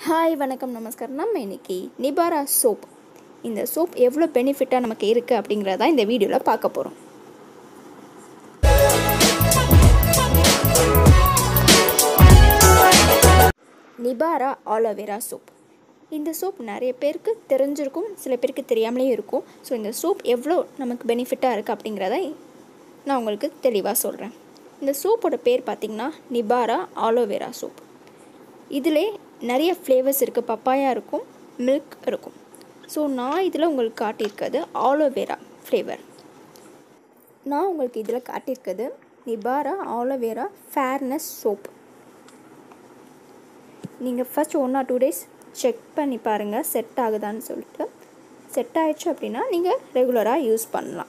hi வணக்கம் நமஸ்காரம் நம்ம இன்னைக்கு நிபாரா சோப் இந்த சோப் எவ்வளோ பெனிஃபிட்டாக நமக்கு இருக்குது அப்படிங்கிறத இந்த வீடியோவில் பார்க்க போகிறோம் நிபாரா ஆலோவேரா சோப் இந்த சோப் நிறைய பேருக்கு தெரிஞ்சிருக்கும் சில பேருக்கு தெரியாமலே இருக்கும் ஸோ இந்த சோப் எவ்வளோ நமக்கு பெனிஃபிட்டாக இருக்குது அப்படிங்கிறத நான் உங்களுக்கு தெளிவாக சொல்கிறேன் இந்த சோப்போட பேர் பார்த்திங்கன்னா நிபாரா ஆலோவேரா சோப் இதிலே நிறைய ஃப்ளேவர்ஸ் இருக்குது பப்பாயா இருக்கும் மில்க் இருக்கும் ஸோ நான் இதில் உங்களுக்கு காட்டியிருக்கிறது ஆலோவேரா ஃப்ளேவர் நான் உங்களுக்கு இதில் காட்டியிருக்கிறது நிபாரா ஆலோவேரா ஃபேர்னஸ் சோப் நீங்கள் first one or two days check பண்ணி பாருங்கள் செட் ஆகுதான்னு சொல்லிட்டு செட் ஆயிடுச்சு அப்படின்னா நீங்கள் ரெகுலராக யூஸ் பண்ணலாம்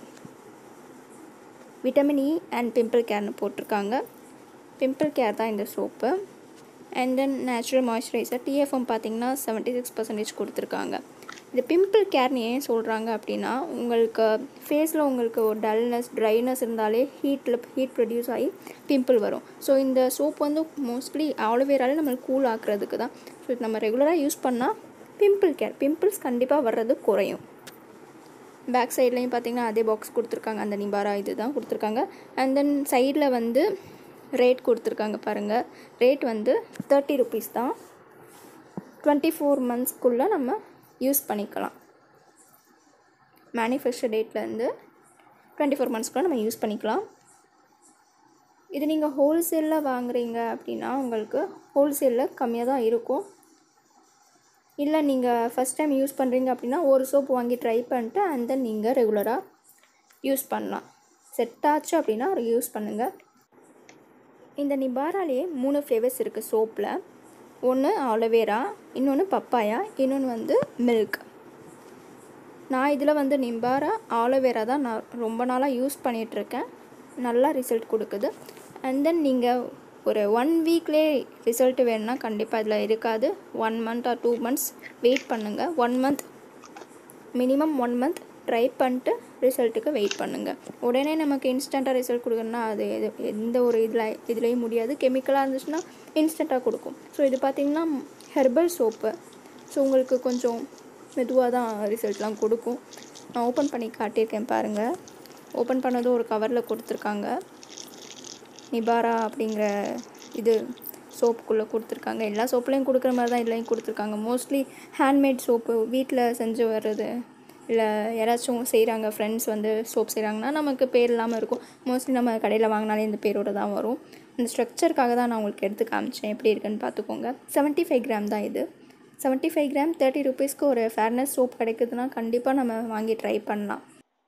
விட்டமின் இ அண்ட் பிம்பிள் கேர்னு போட்டிருக்காங்க பிம்பிள் கேர் தான் இந்த soap and then natural moisturiser TFM பார்த்தீங்கன்னா செவன்ட்டி சிக்ஸ் பர்சன்டேஜ் கொடுத்துருக்காங்க இந்த பிம்பிள் கேர்னு ஏன் சொல்கிறாங்க அப்படின்னா உங்களுக்கு ஃபேஸில் உங்களுக்கு ஒரு டல்னஸ் ட்ரைனஸ் இருந்தாலே ஹீட்டில் ஹீட் ப்ரொடியூஸ் ஆகி பிம்பிள் வரும் ஸோ இந்த சோப் வந்து மோஸ்ட்லி ஆலோவேராலே நம்மளுக்கு கூல் ஆக்குறதுக்கு தான் ஸோ இது நம்ம ரெகுலராக யூஸ் பண்ணால் பிம்பிள் கேர் பிம்பிள்ஸ் கண்டிப்பாக வர்றது குறையும் பேக் சைட்லேயும் பார்த்தீங்கன்னா அதே பாக்ஸ் கொடுத்துருக்காங்க அந்த நிபாரா இது தான் கொடுத்துருக்காங்க அண்ட் தென் சைடில் வந்து ரேட் கொடுத்துருக்காங்க பாருங்கள் ரேட் வந்து தேர்ட்டி ருபீஸ் தான் டுவெண்ட்டி ஃபோர் மந்த்ஸ்க்குள்ளே நம்ம யூஸ் பண்ணிக்கலாம் மேனுஃபேக்சர் டேட்லேருந்து டுவெண்ட்டி ஃபோர் மந்த்ஸ்க்குள்ளே நம்ம யூஸ் பண்ணிக்கலாம் இது நீங்கள் ஹோல்சேலில் வாங்குறீங்க அப்படின்னா உங்களுக்கு ஹோல்சேலில் கம்மியாக தான் இருக்கும் இல்லை நீங்கள் ஃபஸ்ட் டைம் யூஸ் பண்ணுறீங்க அப்படின்னா ஒரு சோப் வாங்கி ட்ரை பண்ணிட்டு அண்ட் தென் நீங்கள் ரெகுலராக யூஸ் பண்ணலாம் செட் ஆச்சு அப்படின்னா யூஸ் பண்ணுங்கள் இந்த நிபாராலேயே மூணு ஃப்ளேவர்ஸ் இருக்குது சோப்பில் ஒன்று ஆலோவேரா இன்னொன்று பப்பாயா இன்னொன்று வந்து மில்க் நான் இதில் வந்து நிபாரா ஆலோவேரா தான் நான் ரொம்ப நாளாக யூஸ் பண்ணிகிட்ருக்கேன் நல்லா ரிசல்ட் கொடுக்குது அண்ட் தென் நீங்கள் ஒரு ஒன் வீக்லேயே ரிசல்ட் வேணும்னா கண்டிப்பாக இதில் இருக்காது one month or two months wait பண்ணுங்கள் one month minimum one month try பண்ணிட்டு ரிசல்ட்டுக்கு வெயிட் பண்ணுங்கள் உடனே நமக்கு இன்ஸ்டண்ட்டாக ரிசல்ட் கொடுக்கணும்னா அது எது எந்த ஒரு இதில் இதுலேயும் முடியாது கெமிக்கலாக இருந்துச்சுன்னா இன்ஸ்டண்ட்டாக கொடுக்கும் ஸோ இது பார்த்திங்கன்னா ஹெர்பல் சோப்பு ஸோ உங்களுக்கு கொஞ்சம் மெதுவாக தான் ரிசல்ட்லாம் கொடுக்கும் நான் ஓப்பன் பண்ணி காட்டியிருக்கேன் பாருங்கள் ஓப்பன் பண்ணதும் ஒரு கவரில் கொடுத்துருக்காங்க நிபாரா அப்படிங்கிற இது சோப்புக்குள்ளே கொடுத்துருக்காங்க எல்லா சோப்புலேயும் கொடுக்குற மாதிரி தான் இதுலேயும் கொடுத்துருக்காங்க மோஸ்ட்லி ஹேண்ட்மேட் சோப்பு வீட்டில் செஞ்சு வர்றது இல்லை யாராச்சும் செய்கிறாங்க ஃப்ரெண்ட்ஸ் வந்து சோப் செய்கிறாங்கன்னா நமக்கு பேர் இல்லாமல் இருக்கும் மோஸ்ட்லி நம்ம கடையில் வாங்கினாலே இந்த பேரோட தான் வரும் இந்த ஸ்ட்ரக்சருக்காக தான் நான் உங்களுக்கு எடுத்து காமிச்சேன் எப்படி இருக்குன்னு பார்த்துக்கோங்க செவன்ட்டி ஃபைவ் கிராம் தான் இது செவன்ட்டி ஃபைவ் கிராம் தேர்ட்டி ருபீஸ்க்கு ஒரு ஃபேர்னஸ் சோப் கிடைக்குதுன்னா கண்டிப்பாக நம்ம வாங்கி ட்ரை பண்ணலாம்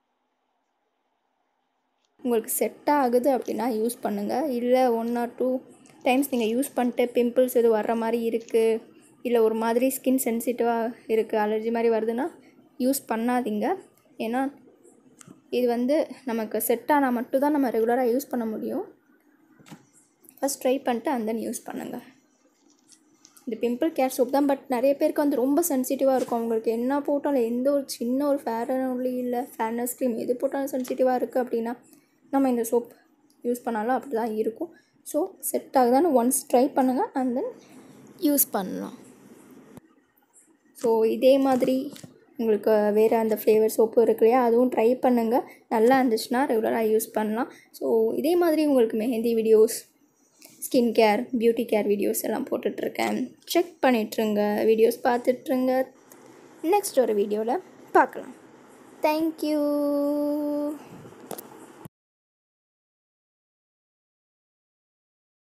உங்களுக்கு செட் ஆகுது அப்படின்னா யூஸ் பண்ணுங்கள் இல்லை ஒன் ஆர் டூ டைம்ஸ் நீங்கள் யூஸ் பண்ணிட்டு பிம்பிள்ஸ் எதுவும் வர்ற மாதிரி இருக்குது இல்லை ஒரு மாதிரி ஸ்கின் சென்சிட்டிவாக இருக்குது அலர்ஜி மாதிரி வருதுன்னா யூஸ் பண்ணாதீங்க ஏன்னா இது வந்து நமக்கு செட் ஆனால் மட்டும்தான் நம்ம ரெகுலராக யூஸ் பண்ண முடியும் ஃபஸ்ட் ட்ரை பண்ணிட்டு அந்த யூஸ் பண்ணுங்கள் இந்த பிம்பிள் கேர் சோப் தான் பட் நிறைய பேருக்கு வந்து ரொம்ப சென்சிட்டிவாக இருக்கும் அவங்களுக்கு என்ன போட்டாலும் எந்த ஒரு சின்ன ஒரு ஃபேர் ஒன்லி இல்லை ஃபேர்னஸ் க்ரீம் எது போட்டாலும் சென்சிட்டிவாக இருக்குது அப்படின்னா நம்ம இந்த சோப் யூஸ் பண்ணாலும் அப்படி தான் இருக்கும் ஸோ செட் ஆகுதான்னு ஒன்ஸ் ட்ரை பண்ணுங்கள் அண்ட் தென் யூஸ் பண்ணலாம் ஸோ இதே மாதிரி உங்களுக்கு வேறு அந்த ஃப்ளேவர் சோப்பு இருக்கு இல்லையா அதுவும் ட்ரை பண்ணுங்கள் நல்லா இருந்துச்சுன்னா ரெகுலராக யூஸ் பண்ணலாம் ஸோ இதே மாதிரி உங்களுக்கு mehndi videos skin care beauty care videos எல்லாம் போட்டுட்ருக்கேன் செக் பண்ணிட்டுருங்க வீடியோஸ் பார்த்துட்ருங்க நெக்ஸ்ட் ஒரு வீடியோவில் பார்க்கலாம் தேங்க்யூ